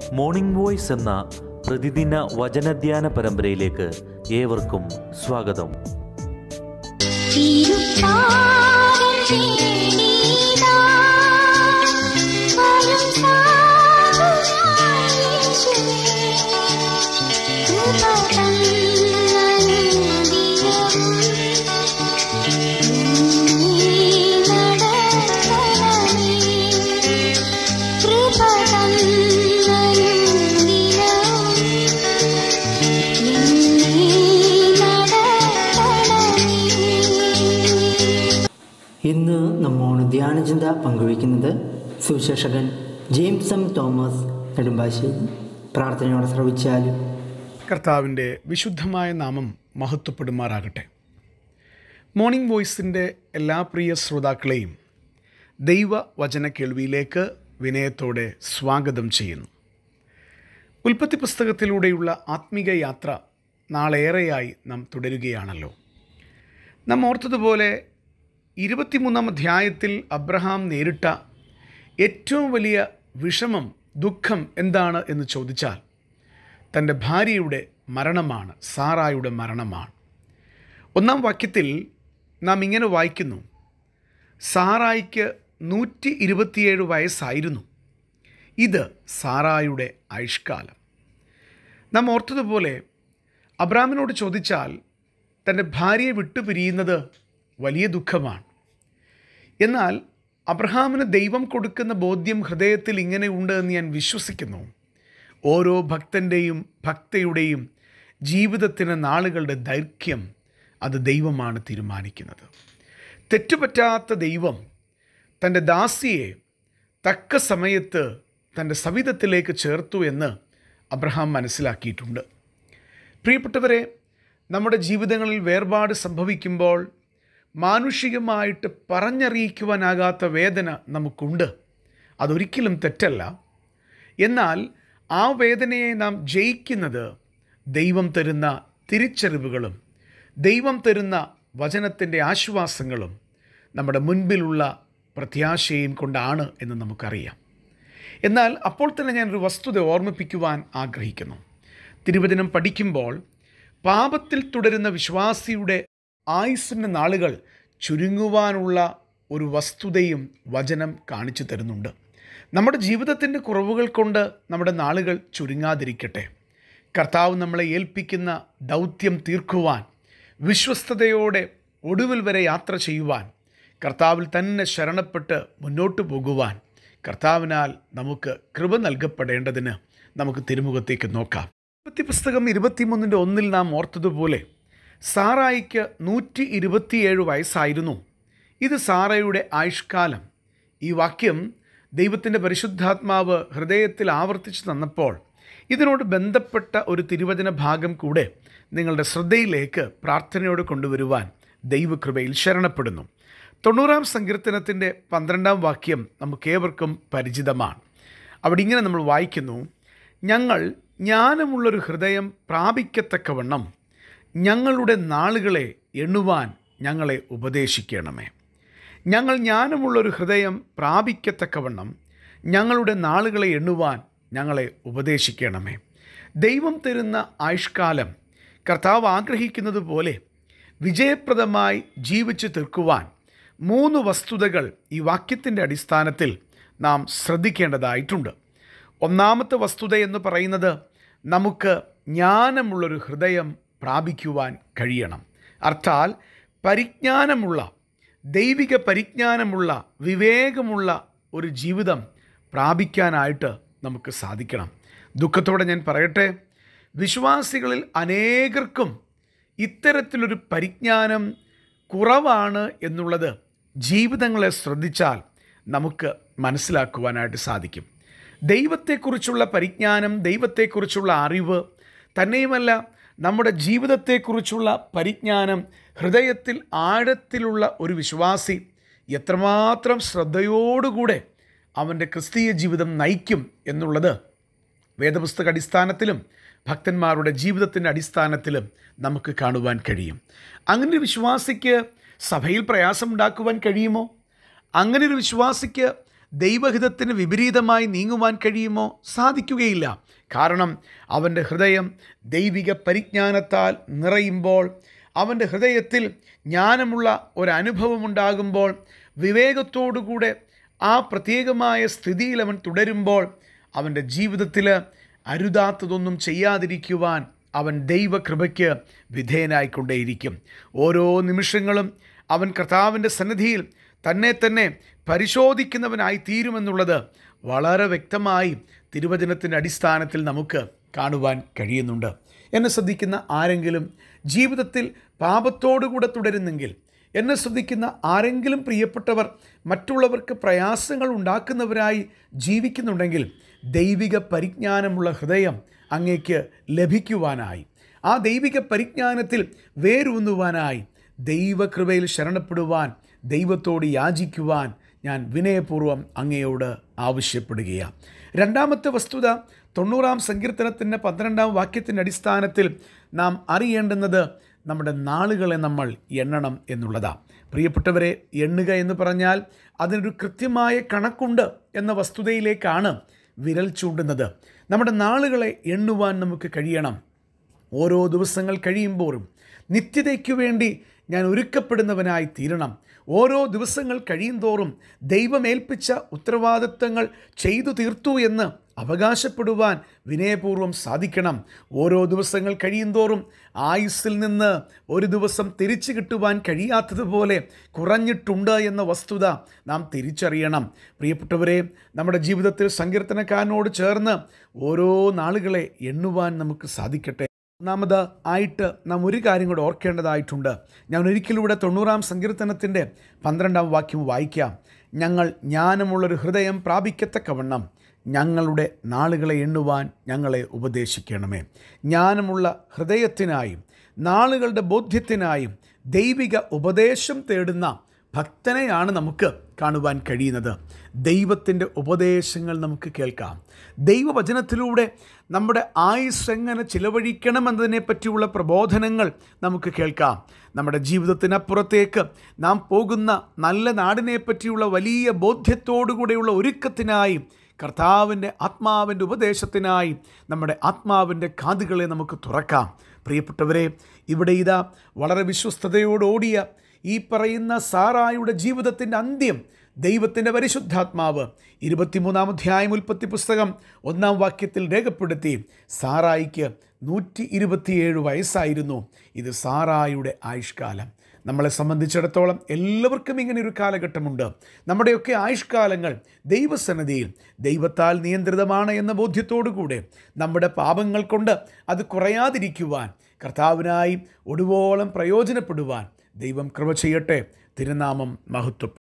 Morning voice എന്ന പ്രതിദിന വചനധ്യാന പരമ്പരയിലേക്ക് ഏവർക്കും സ്വാഗതം തിരുപ്പാദം തേടിതാ വരം സാധുവായി യേശുവേ. കൃപ തന്നനുദിനവും നീ നടക്കണമേ. കൃപ തന്നനുദിനവും നീ നടക്കണമേ ഇന്ന് നമ്മോട് ധ്യാനചിന്ത പങ്കുവയ്ക്കുന്നത് സുവിശേഷകൻ ജെയിംസ് എം തോമസ് നെടുമ്പാശ്ശേരി പ്രാർത്ഥനയോടെ ശ്രവിച്ചാലും കർത്താവിൻ്റെ വിശുദ്ധമായ നാമം മഹത്വപ്പെടുമാറാകട്ടെ മോർണിംഗ് വോയിസിൻ്റെ എല്ലാ പ്രിയ ശ്രോതാക്കളെയും ദൈവ വചന കേൾവിയിലേക്ക് വിനയത്തോടെ സ്വാഗതം ചെയ്യുന്നു ഉൽപ്പത്തി പുസ്തകത്തിലൂടെയുള്ള ആത്മീക യാത്ര നാളേറെയായി നാം തുടരുകയാണല്ലോ നാം ഓർത്തതുപോലെ ഇരുപത്തിമൂന്നാം അധ്യായത്തിൽ അബ്രഹാം നേരിട്ട ഏറ്റവും വലിയ വിഷമം ദുഃഖം എന്താണ് എന്ന് ചോദിച്ചാൽ തൻ്റെ ഭാര്യയുടെ മരണമാണ് സാറായുടെ മരണമാണ് ഒന്നാം വാക്യത്തിൽ നാം ഇങ്ങനെ വായിക്കുന്നു സാറായിക്ക് നൂറ്റി ഇരുപത്തിയേഴ് വയസ്സായിരുന്നു ഇത് സാറായുടെ ആയുഷ്കാലം നാം ഓർത്തതുപോലെ അബ്രാമിനോട് ചോദിച്ചാൽ തൻ്റെ ഭാര്യയെ വിട്ടുപിരിയുന്നത് വലിയ ദുഃഖമാണ് എന്നാൽ അബ്രഹാമിന് ദൈവം കൊടുക്കുന്ന ബോധ്യം ഹൃദയത്തിൽ ഇങ്ങനെ ഉണ്ട് എന്ന് ഞാൻ വിശ്വസിക്കുന്നു ഓരോ ഭക്തൻ്റെയും ഭക്തയുടെയും ജീവിതത്തിന് നാളുകളുടെ ദൈർഘ്യം അത് ദൈവമാണ് തീരുമാനിക്കുന്നത് തെറ്റുപറ്റാത്ത ദൈവം തൻ്റെ ദാസിയെ തക്ക സമയത്ത് തൻ്റെ സവിധത്തിലേക്ക് ചേർത്തു എന്ന് അബ്രഹാം മനസ്സിലാക്കിയിട്ടുണ്ട് പ്രിയപ്പെട്ടവരെ നമ്മുടെ ജീവിതങ്ങളിൽ വേർപാട് സംഭവിക്കുമ്പോൾ മാനുഷികമായിട്ട് പറഞ്ഞറിയിക്കുവാനാകാത്ത വേദന നമുക്കുണ്ട് അതൊരിക്കലും തെറ്റല്ല എന്നാൽ ആ വേദനയെ നാം ജയിക്കുന്നത് ദൈവം തരുന്ന തിരിച്ചറിവുകളും ദൈവം തരുന്ന വചനത്തിൻ്റെ ആശ്വാസങ്ങളും നമ്മുടെ മുൻപിലുള്ള പ്രത്യാശയും കൊണ്ടാണ് എന്ന് നമുക്കറിയാം എന്നാൽ അപ്പോൾ തന്നെ ഞാനൊരു വസ്തുത ഓർമ്മിപ്പിക്കുവാൻ ആഗ്രഹിക്കുന്നു തിരുവചനം പഠിക്കുമ്പോൾ പാപത്തിൽ തുടരുന്ന വിശ്വാസിയുടെ ആയുസ്സിൻ്റെ നാളുകൾ ചുരുങ്ങുവാനുള്ള ഒരു വസ്തുതയും വചനം കാണിച്ചു തരുന്നുണ്ട് നമ്മുടെ ജീവിതത്തിൻ്റെ കുറവുകൾ കൊണ്ട് നമ്മുടെ നാളുകൾ ചുരുങ്ങാതിരിക്കട്ടെ കർത്താവ് നമ്മളെ ഏൽപ്പിക്കുന്ന ദൗത്യം തീർക്കുവാൻ വിശ്വസ്തയോടെ ഒടുവിൽ വരെ യാത്ര ചെയ്യുവാൻ കർത്താവിൽ തന്നെ ശരണപ്പെട്ട് മുന്നോട്ട് പോകുവാൻ കർത്താവിനാൽ നമുക്ക് കൃപ നൽകപ്പെടേണ്ടതിന് നമുക്ക് തിരുമുഖത്തേക്ക് നോക്കാം ഉൽപ്പത്തി പുസ്തകം ഇരുപത്തിമൂന്നിൻ്റെ ഒന്നിൽ നാം ഓർത്തതുപോലെ സാറായിക്ക് നൂറ്റി ഇരുപത്തിയേഴ് വയസ്സായിരുന്നു ഇത് സാറയുടെ ആയുഷ്കാലം ഈ വാക്യം ദൈവത്തിൻ്റെ പരിശുദ്ധാത്മാവ് ഹൃദയത്തിൽ ആവർത്തിച്ചു തന്നപ്പോൾ ഇതിനോട് ബന്ധപ്പെട്ട ഒരു തിരുവചന ഭാഗം കൂടെ നിങ്ങളുടെ ശ്രദ്ധയിലേക്ക് പ്രാർത്ഥനയോട് കൊണ്ടുവരുവാൻ ദൈവകൃപയിൽ ശരണപ്പെടുന്നു തൊണ്ണൂറാം സങ്കീർത്തനത്തിൻ്റെ പന്ത്രണ്ടാം വാക്യം നമുക്കേവർക്കും പരിചിതമാണ് അവിടെ ഇങ്ങനെ നമ്മൾ വായിക്കുന്നു ഞങ്ങൾ ജ്ഞാനമുള്ളൊരു ഹൃദയം പ്രാപിക്കത്തക്കവണ്ണം ഞങ്ങളുടെ നാളുകളെ എണ്ണുവാൻ ഞങ്ങളെ ഉപദേശിക്കണമേ ഞങ്ങൾ ജ്ഞാനമുള്ളൊരു ഹൃദയം പ്രാപിക്കത്തക്കവണ്ണം ഞങ്ങളുടെ നാളുകളെ എണ്ണുവാൻ ഞങ്ങളെ ഉപദേശിക്കണമേ ദൈവം തരുന്ന ആയുഷ്കാലം കർത്താവ് ആഗ്രഹിക്കുന്നത് പോലെ വിജയപ്രദമായി ജീവിച്ചു തീർക്കുവാൻ മൂന്ന് വസ്തുതകൾ ഈ വാക്യത്തിൻ്റെ അടിസ്ഥാനത്തിൽ നാം ശ്രദ്ധിക്കേണ്ടതായിട്ടുണ്ട് ഒന്നാമത്തെ വസ്തുത എന്ന് പറയുന്നത് നമുക്ക് ജ്ഞാനമുള്ളൊരു ഹൃദയം പ്രാപിക്കുവാൻ കഴിയണം അർത്ഥാൽ പരിജ്ഞാനമുള്ള ദൈവിക പരിജ്ഞാനമുള്ള വിവേകമുള്ള ഒരു ജീവിതം പ്രാപിക്കാനായിട്ട് നമുക്ക് സാധിക്കണം ദുഃഖത്തോടെ ഞാൻ പറയട്ടെ വിശ്വാസികളിൽ അനേകർക്കും ഇത്തരത്തിലൊരു പരിജ്ഞാനം കുറവാണ് എന്നുള്ളത് ജീവിതങ്ങളെ ശ്രദ്ധിച്ചാൽ നമുക്ക് മനസ്സിലാക്കുവാനായിട്ട് സാധിക്കും ദൈവത്തെക്കുറിച്ചുള്ള പരിജ്ഞാനം ദൈവത്തെക്കുറിച്ചുള്ള അറിവ് തന്നെയുമല്ല നമ്മുടെ ജീവിതത്തെക്കുറിച്ചുള്ള പരിജ്ഞാനം ഹൃദയത്തിൽ ആഴത്തിലുള്ള ഒരു വിശ്വാസി എത്രമാത്രം ശ്രദ്ധയോടുകൂടെ അവൻ്റെ ക്രിസ്തീയ ജീവിതം നയിക്കും എന്നുള്ളത് വേദപുസ്തക അടിസ്ഥാനത്തിലും ഭക്തന്മാരുടെ ജീവിതത്തിൻ്റെ അടിസ്ഥാനത്തിലും നമുക്ക് കാണുവാൻ കഴിയും അങ്ങനെ ഒരു വിശ്വാസിക്ക് സഭയിൽ പ്രയാസമുണ്ടാക്കുവാൻ കഴിയുമോ അങ്ങനെ ഒരു വിശ്വാസിക്ക് ദൈവഹിതത്തിന് വിപരീതമായി നീങ്ങുവാൻ കഴിയുമോ സാധിക്കുകയില്ല കാരണം അവൻ്റെ ഹൃദയം ദൈവിക പരിജ്ഞാനത്താൽ നിറയുമ്പോൾ അവൻ്റെ ഹൃദയത്തിൽ ജ്ഞാനമുള്ള ഒരനുഭവമുണ്ടാകുമ്പോൾ വിവേകത്തോടുകൂടെ ആ പ്രത്യേകമായ സ്ഥിതിയിൽ അവൻ തുടരുമ്പോൾ അവൻ്റെ ജീവിതത്തിൽ അരുതാത്തതൊന്നും ചെയ്യാതിരിക്കുവാൻ അവൻ ദൈവകൃപയ്ക്ക് വിധേയനായിക്കൊണ്ടേയിരിക്കും ഓരോ നിമിഷങ്ങളും അവൻ കർത്താവിൻ്റെ സന്നിധിയിൽ തന്നെ തന്നെ പരിശോധിക്കുന്നവനായി തീരുമെന്നുള്ളത് വളരെ വ്യക്തമായി തിരുവചനത്തിൻ്റെ അടിസ്ഥാനത്തിൽ നമുക്ക് കാണുവാൻ കഴിയുന്നുണ്ട് എന്നെ ശ്രദ്ധിക്കുന്ന ആരെങ്കിലും ജീവിതത്തിൽ പാപത്തോടുകൂടെ തുടരുന്നെങ്കിൽ എന്നെ ശ്രദ്ധിക്കുന്ന ആരെങ്കിലും പ്രിയപ്പെട്ടവർ മറ്റുള്ളവർക്ക് പ്രയാസങ്ങൾ ഉണ്ടാക്കുന്നവരായി ജീവിക്കുന്നുണ്ടെങ്കിൽ ദൈവിക പരിജ്ഞാനമുള്ള ഹൃദയം അങ്ങേക്ക് ലഭിക്കുവാനായി ആ ദൈവിക പരിജ്ഞാനത്തിൽ വേരൂന്നുവാനായി ദൈവകൃപയിൽ ശരണപ്പെടുവാൻ ദൈവത്തോട് യാചിക്കുവാൻ ഞാൻ വിനയപൂർവ്വം അങ്ങയോട് ആവശ്യപ്പെടുകയാണ് രണ്ടാമത്തെ വസ്തുത തൊണ്ണൂറാം സങ്കീർത്തനത്തിൻ്റെ പന്ത്രണ്ടാം വാക്യത്തിൻ്റെ അടിസ്ഥാനത്തിൽ നാം അറിയേണ്ടുന്നത് നമ്മുടെ നാളുകളെ നമ്മൾ എണ്ണണം എന്നുള്ളതാണ് പ്രിയപ്പെട്ടവരെ എണ്ണുക എന്ന് പറഞ്ഞാൽ അതിനൊരു കൃത്യമായ കണക്കുണ്ട് എന്ന വസ്തുതയിലേക്കാണ് വിരൽ ചൂണ്ടുന്നത് നമ്മുടെ നാളുകളെ എണ്ണുവാൻ നമുക്ക് കഴിയണം ഓരോ ദിവസങ്ങൾ കഴിയുമ്പോഴും നിത്യതയ്ക്കു വേണ്ടി ഞാൻ ഒരുക്കപ്പെടുന്നവനായി തീരണം ഓരോ ദിവസങ്ങൾ കഴിയുന്തോറും ദൈവമേൽപ്പിച്ച ഉത്തരവാദിത്തങ്ങൾ ചെയ്തു തീർത്തു എന്ന് അവകാശപ്പെടുവാൻ വിനയപൂർവ്വം സാധിക്കണം ഓരോ ദിവസങ്ങൾ കഴിയുന്തോറും ആയുസ്സിൽ നിന്ന് ഒരു ദിവസം തിരിച്ചു കിട്ടുവാൻ കഴിയാത്തതുപോലെ കുറഞ്ഞിട്ടുണ്ട് എന്ന വസ്തുത നാം തിരിച്ചറിയണം പ്രിയപ്പെട്ടവരെ നമ്മുടെ ജീവിതത്തിൽ സങ്കീർത്തനക്കാരനോട് ചേർന്ന് ഓരോ നാളുകളെ എണ്ണുവാൻ നമുക്ക് സാധിക്കട്ടെ ഒന്നാമത് ആയിട്ട് നാം ഒരു കാര്യം കൂടെ ഓർക്കേണ്ടതായിട്ടുണ്ട് ഞാൻ ഒരിക്കലൂടെ തൊണ്ണൂറാം സങ്കീർത്തനത്തിൻ്റെ പന്ത്രണ്ടാം വാക്യം വായിക്കാം ഞങ്ങൾ ജ്ഞാനമുള്ളൊരു ഹൃദയം പ്രാപിക്കത്തക്കവണ്ണം ഞങ്ങളുടെ നാളുകളെ എണ്ണുവാൻ ഞങ്ങളെ ഉപദേശിക്കണമേ ജ്ഞാനമുള്ള ഹൃദയത്തിനായും നാളുകളുടെ ബോധ്യത്തിനായും ദൈവിക ഉപദേശം തേടുന്ന ഭക്തനെയാണ് നമുക്ക് കാണുവാൻ കഴിയുന്നത് ദൈവത്തിൻ്റെ ഉപദേശങ്ങൾ നമുക്ക് കേൾക്കാം ദൈവവചനത്തിലൂടെ നമ്മുടെ ആയുസ് എങ്ങനെ ചിലവഴിക്കണമെന്നതിനെ പറ്റിയുള്ള പ്രബോധനങ്ങൾ നമുക്ക് കേൾക്കാം നമ്മുടെ ജീവിതത്തിനപ്പുറത്തേക്ക് നാം പോകുന്ന നല്ല നാടിനെ പറ്റിയുള്ള വലിയ ബോധ്യത്തോടുകൂടെയുള്ള ഒരുക്കത്തിനായി കർത്താവിൻ്റെ ആത്മാവിൻ്റെ ഉപദേശത്തിനായി നമ്മുടെ ആത്മാവിൻ്റെ കാതുകളെ നമുക്ക് തുറക്കാം പ്രിയപ്പെട്ടവരെ ഇവിടെ ഇതാ വളരെ വിശ്വസ്തയോടോടിയ ഈ പറയുന്ന സാറായുടെ ജീവിതത്തിൻ്റെ അന്ത്യം ദൈവത്തിൻ്റെ പരിശുദ്ധാത്മാവ് ഇരുപത്തിമൂന്നാം അധ്യായം ഉൽപ്പത്തി പുസ്തകം ഒന്നാം വാക്യത്തിൽ രേഖപ്പെടുത്തി സാറായിക്ക് നൂറ്റി ഇരുപത്തിയേഴ് വയസ്സായിരുന്നു ഇത് സാറായുടെ ആയുഷ്കാലം നമ്മളെ സംബന്ധിച്ചിടത്തോളം എല്ലാവർക്കും ഇങ്ങനെ ഒരു കാലഘട്ടമുണ്ട് നമ്മുടെയൊക്കെ ആയുഷ്കാലങ്ങൾ ദൈവസന്നിധിയിൽ ദൈവത്താൽ നിയന്ത്രിതമാണ് എന്ന ബോധ്യത്തോടുകൂടെ നമ്മുടെ പാപങ്ങൾ കൊണ്ട് അത് കുറയാതിരിക്കുവാൻ കർത്താവിനായി ഒടുവോളം പ്രയോജനപ്പെടുവാൻ ദൈവം കൃപ ചെയ്യട്ടെ തിരുനാമം മഹത്വം